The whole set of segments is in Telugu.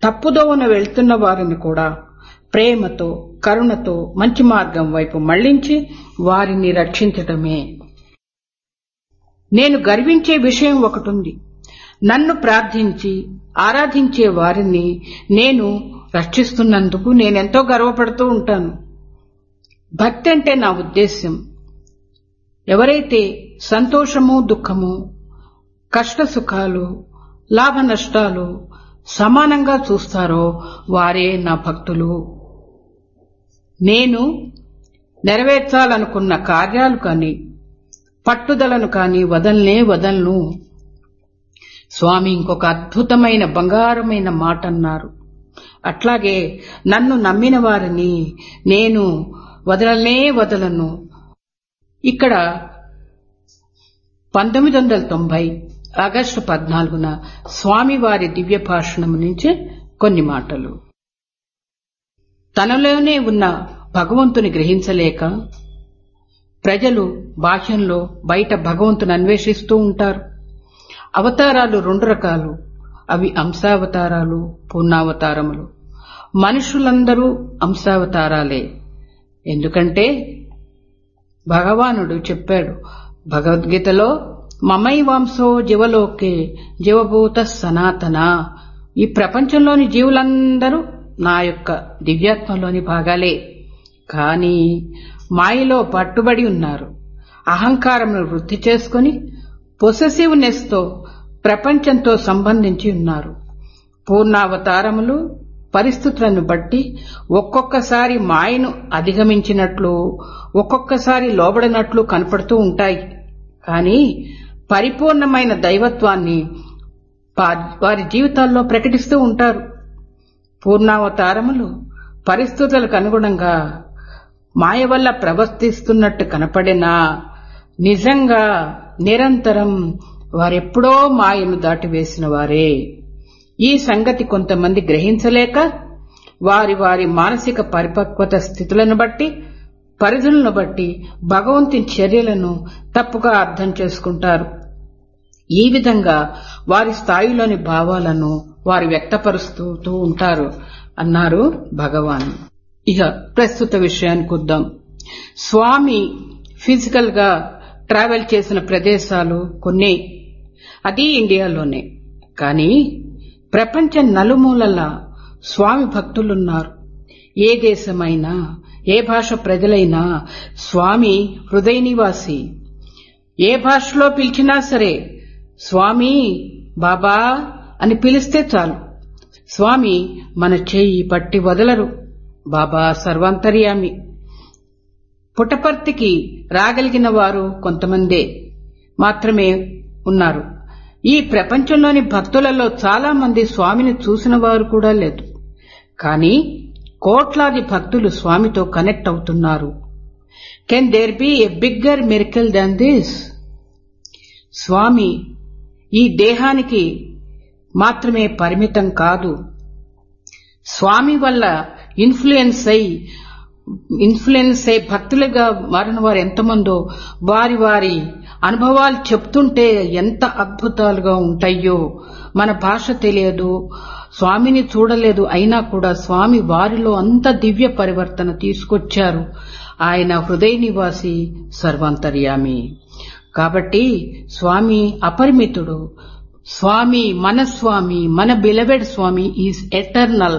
తప్పుదోవన వెళ్తున్న వారిని కూడా ప్రేమతో కరుణతో మంచి మార్గం వైపు మళ్లించి వారిని రక్షించటమే నేను గర్వించే విషయం ఒకటుంది నన్ను ప్రార్థించి ఆరాధించే వారిని నేను రక్షిస్తున్నందుకు నేనెంతో గర్వపడుతూ ఉంటాను భక్తి అంటే నా ఉద్దేశ్యం ఎవరైతే సంతోషము దుఃఖము కష్ట సుఖాలు లాభ నష్టాలు సమానంగా చూస్తారో వారే నా భక్తులు నేను నెరవేర్చాలనుకున్న కార్యాలు కాని పట్టుదలను కాని వదల్నే వదలను స్వామి ఇంకొక అద్భుతమైన బంగారమైన మాట అన్నారు అట్లాగే నన్ను నమ్మిన వారిని నేను వదలనే వదలను ఇక్కడ పంతొమ్మిది వందల తొంభై ఆగస్టు పద్నాలుగున స్వామివారి దివ్య భాషణం నుంచి కొన్ని మాటలు తనలోనే ఉన్న భగవంతుని గ్రహించలేక ప్రజలు బాహ్యంలో బయట భగవంతుని అన్వేషిస్తూ ఉంటారు అవతారాలు రెండు రకాలు అవి అంశావతారాలు పూర్ణావతారములు మనుషులందరూ అంశావతారాలే ఎందుకంటే భగవానుడు చెప్పాడు భగవద్గీతలో మమైవాంసో జీవలోకే జీవభూత సనాతన ఈ ప్రపంచంలోని జీవులందరూ నా యొక్క దివ్యాత్మలోని భాగాలే కాని మాయలో పట్టుబడి ఉన్నారు అహంకారమును వృద్ధి చేసుకుని పొసెసివ్నెస్ తో ప్రపంచంతో సంబంధించి ఉన్నారు పూర్ణావతారములు పరిస్థితులను బట్టి ఒక్కొక్కసారి మాయను అధిగమించినట్లు ఒక్కొక్కసారి లోబడినట్లు కనపడుతూ ఉంటాయి కానీ పరిపూర్ణమైన దైవత్వాన్ని వారి జీవితాల్లో ప్రకటిస్తూ ఉంటారు పూర్ణావతారములు పరిస్థితులకు అనుగుణంగా మాయ వల్ల ప్రవర్తిస్తున్నట్టు కనపడినా నిజంగా నిరంతరం వారెప్పుడో మాయను దాటివేసిన వారే ఈ సంగతి కొంతమంది గ్రహించలేక వారి వారి మానసిక పరిపక్వత స్థితులను బట్టి పరిధులను బట్టి భగవంతుని చర్యలను తప్పుగా అర్థం చేసుకుంటారు ఈ విధంగా వారి స్థాయిలోని భావాలను వారు వ్యక్తపరుస్తూ ఉంటారు అన్నారు భగవాన్ ఇక ప్రస్తుత విషయానికి వద్దాం స్వామి ఫిజికల్ గా ట్రావెల్ చేసిన ప్రదేశాలు కొన్ని అది ఇండియాలోనే కానీ ప్రపంచ నలుమూలల స్వామి భక్తులున్నారు ఏ దేశమైనా ఏ భాష ప్రజలైనా స్వామి హృదయ నివాసి ఏ భాషలో పిలిచినా సరే స్వామి బాబా అని పిలిస్తే చాలు స్వామి మన చేయి పట్టి వదలరు బాబా సర్వాంతర్యామి పుటపర్తికి రాగలిగిన వారు కొంతమందే మాత్రమే ఉన్నారు ఈ ప్రపంచంలోని భక్తులలో చాలా మంది స్వామిని చూసిన వారు కూడా లేదు కానీ కోట్లాది భక్తులు స్వామితో కనెక్ట్ అవుతున్నారు can there be a bigger miracle than this Swami ఈ దేహానికి మాత్రమే పరిమితం కాదు స్వామి వల్ల ఇన్ఫ్లుయెన్స్ అయి ఇన్ఫ్లుయెన్స్ అయి భక్తులుగా మారిన వారు ఎంతమందో వారి వారి అనుభవాలు చెప్తుంటే ఎంత అద్భుతాలుగా ఉంటాయో మన భాష తెలియదు స్వామిని చూడలేదు అయినా కూడా స్వామి వారిలో అంత దివ్య పరివర్తన తీసుకొచ్చారు ఆయన హృదయ నివాసి సర్వాంతర్యామి కాబట్టి స్వామి అపరిమితుడు స్వామి మన స్వామి మన beloved Swami is eternal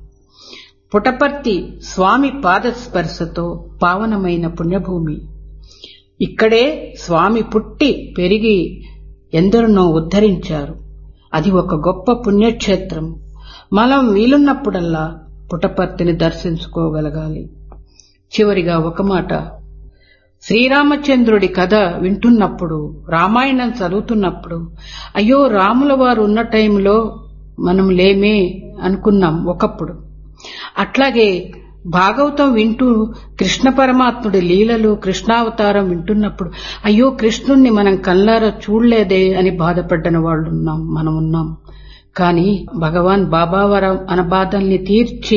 Puttaparthi Swami పాదస్పర్శతో పావనమైన పుణ్యభూమి ఇక్కడే స్వామి పుట్టి పెరిగి ఎందరినో ఉద్ధరించారు అది ఒక గొప్ప పుణ్యక్షేత్రం మనం వీలున్నప్పుడల్లా పుటపర్తిని దర్శించుకోగలగాలి చివరిగా ఒక మాట శ్రీరామచంద్రుడి కథ వింటున్నప్పుడు రామాయణం చదువుతున్నప్పుడు అయ్యో రాముల వారు ఉన్న టైంలో మనం లేమే అనుకున్నాం ఒకప్పుడు అట్లాగే భాగవతం వింటూ కృష్ణ పరమాత్ముడి లీలలు కృష్ణావతారం వింటున్నప్పుడు అయ్యో కృష్ణుణ్ణి మనం కల్లారా చూడలేదే అని బాధపడ్డన వాళ్ళు ఉన్నాం మనం ఉన్నాం కాని భగవాన్ బాబావరం అన బాధల్ని తీర్చి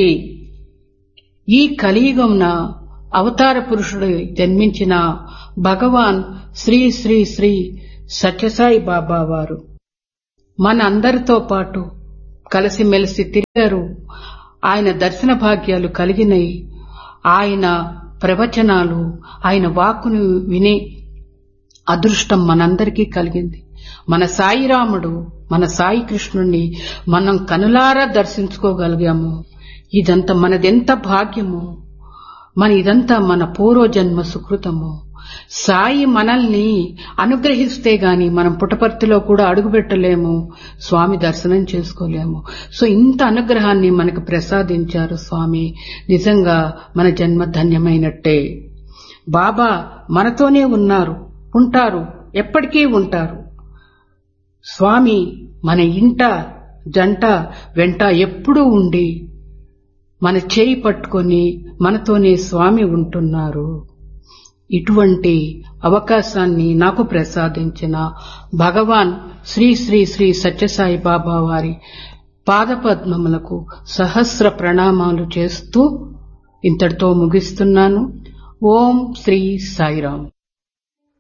ఈ కలియుగంన అవతార పురుషుడు జన్మించిన భగవాన్ శ్రీ శ్రీ శ్రీ సత్యసాయి బాబా వారు మన అందరితో పాటు కలిసిమెలిసి తిరిగారు ఆయన దర్శన భాగ్యాలు కలిగినాయి ఆయన ప్రవచనాలు ఆయన వాక్కును వినే అదృష్టం మనందరికీ కలిగింది మన సాయిరాముడు మన సాయి కృష్ణుణ్ణి మనం కనులారా దర్శించుకోగలిగాము ఇదంతా మనదెంత భాగ్యము మన ఇదంతా మన పూర్వజన్మ సుకృతము సాయి మనల్ని అనుగ్రహిస్తే గాని మనం పుటపర్తిలో కూడా అడుగుపెట్టలేము స్వామి దర్శనం చేసుకోలేము సో ఇంత అనుగ్రహాన్ని మనకు ప్రసాదించారు స్వామి నిజంగా మన జన్మ ధన్యమైనట్టే బాబా మనతోనే ఉన్నారు ఉంటారు ఎప్పటికీ ఉంటారు స్వామి మన ఇంట జంట వెంట ఎప్పుడూ ఉండి మన చేయి పట్టుకొని మనతోనే స్వామి ఉంటున్నారు ఇటువంటి అవకాశాన్ని నాకు ప్రసాదించిన భగవాన్ శ్రీ శ్రీ శ్రీ సత్యసాయి బాబా వారి పాదపద్మములకు సహస్ర ప్రణామాలు చేస్తూ ఇంతటితో ముగిస్తున్నాను ఓం శ్రీ సాయిరాం